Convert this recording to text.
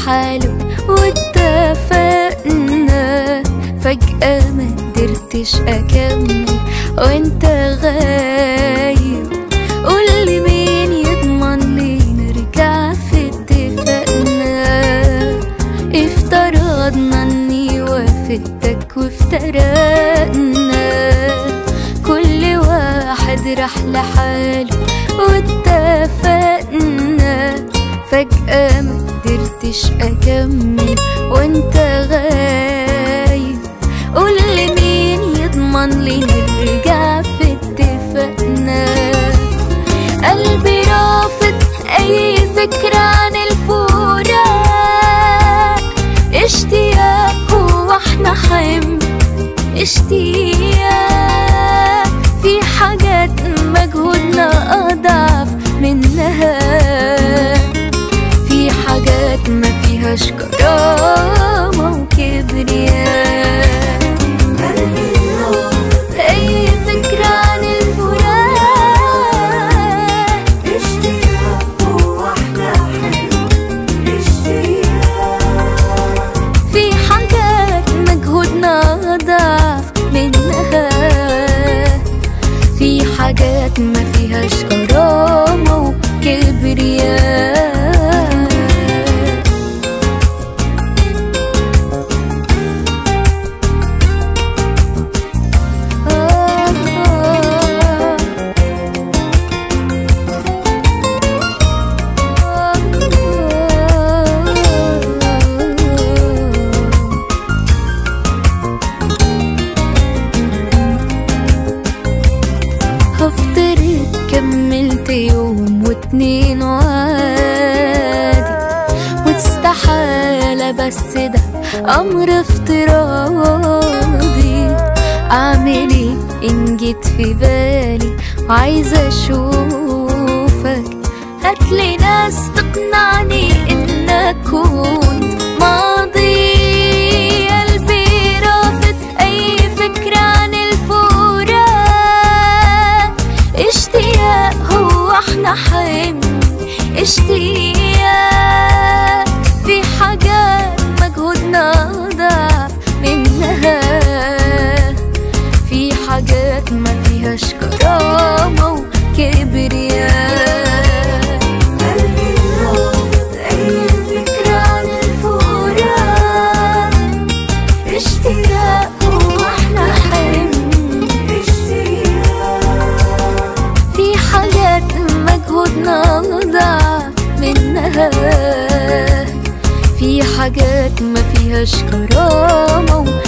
لحاله واتفقنا فجأة ما قدرتش أكمل وانت غايب قولي مين يضمن لي نرجع في اتفاقنا افترضنا اني وافقتك وافترقنا كل واحد راح لحاله واتفقنا فجأة ما قدرتش أكمل وانت غايب قولي مين يضمن لي نرجع في اتفاقنا قلبي رافض أي فكرة عن الفراق اشتياق هو احنا حمل اشتياق في حاجات مجهودنا أضعف منها في حاجات ما فيهاش كرامة وكبرياء أي فكرة عن الفراق في حاجات مجهودنا ضعف منها في حاجات ما فيهاش كرامة وكبرياء آه آه هفترض كملت يوم واتنين وعادي واستحالة بس ده أمر افتراضي أعمل ايه إن جيت في بالي وعايزة أشوفك هاتلي ناس تقنعني إن أكون ماضي قلبي رافض أي فكرة عن الفراق اشتياق هو احنا حمل اشتياق في حاجات مجهودنا ضعف منها في حاجات ما فيهاش كرامة وكبرياء أي فكرة عن الفراق اشتياق هو احنا حمل في حاجات مجهودنا ضعف منها في حاجات ما فيهاش كرامة